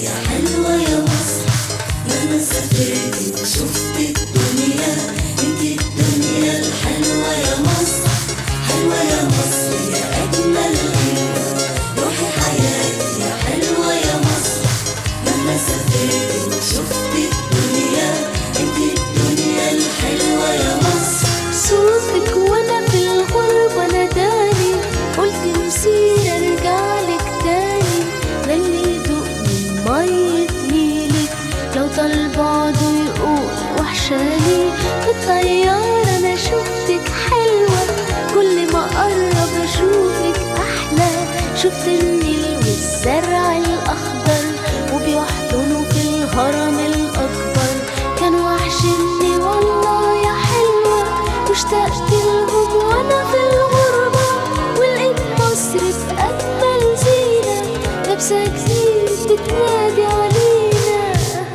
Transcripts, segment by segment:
يا حلوة يا مصر مهما سافرت وشفت الدنيا انت الدنيا الحلوة يا مصر حلوة يا مصر يا أجمل غنوة روحي حياتي يا حلوة يا مصر مهما سافرت وشفت الدنيا انت الدنيا الحلوة يا مصر صوتك وانا في الغربة ناداني قلت مسير ارجع لك تاني ده اللي يدوق من مية نيلك لو طال بعده يقول وحشاني في الطيارة انا شفتك حلوة كل ما اقرب اشوفك احلى شفت النيل والزرع الاخضر وبيحضنوا في الهرم الاكبر كان وحشني والله يا حلوة واشتقت لهم وانا في الغربة ولقيت مصر في أجمل زينة لابسة جديد بتنادي علينا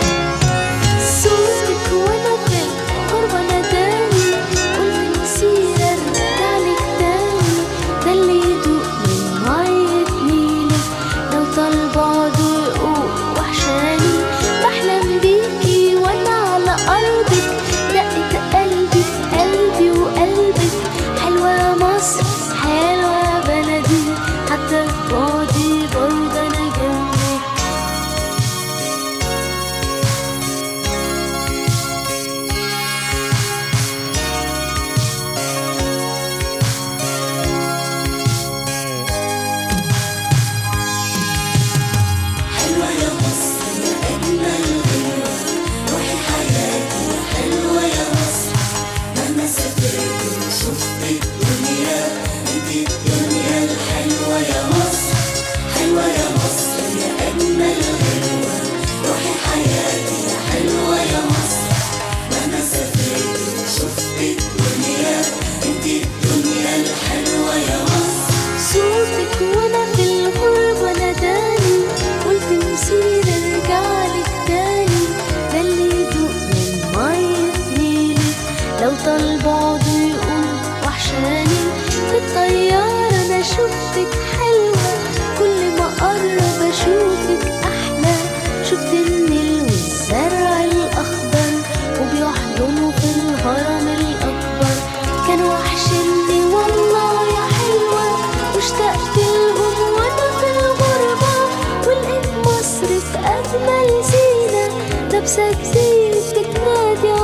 صوتك وانا في الغربة ناداني قلت مسير ارجع لك تاني ده اللي يدوق من مية نيلك لو طال بعده يقول وحشاني بحلم بيكي وانا على ارضك دقت قلبي في قلبي وقلبك حلوة يا مصر حلوة يا بلدي حتى في بعدي برضه انا جنبك حلوة يا مصر يا أجمل غنوة روحي حياتي يا حلوة يا مصر مهما سافرت وشفت الدنيا انت الدنيا الحلوة يا مصر حلوة يا مصر يا أجمل غنوة روحي حياتي يا حلوة يا مصر مهما سافرت وشفت الدنيا انت الدنيا الحلوة يا مصر صوتك وانا في الغربة ناداني قلت مسير ارجع لك تاني ده اللي يدوق من مية نيلك لو طال بعده يقول وحشاني في الطيارة انا شفتك حلوة كل ما اقرب اشوفك احلى شفت النيل والزرع الاخضر وبيحضنوا في الهرم الاكبر كان وحشني والله يا حلوة واشتقت لهم وانا في الغربة ولقيت مصر في أجمل زينة لابسة جديد بتنادي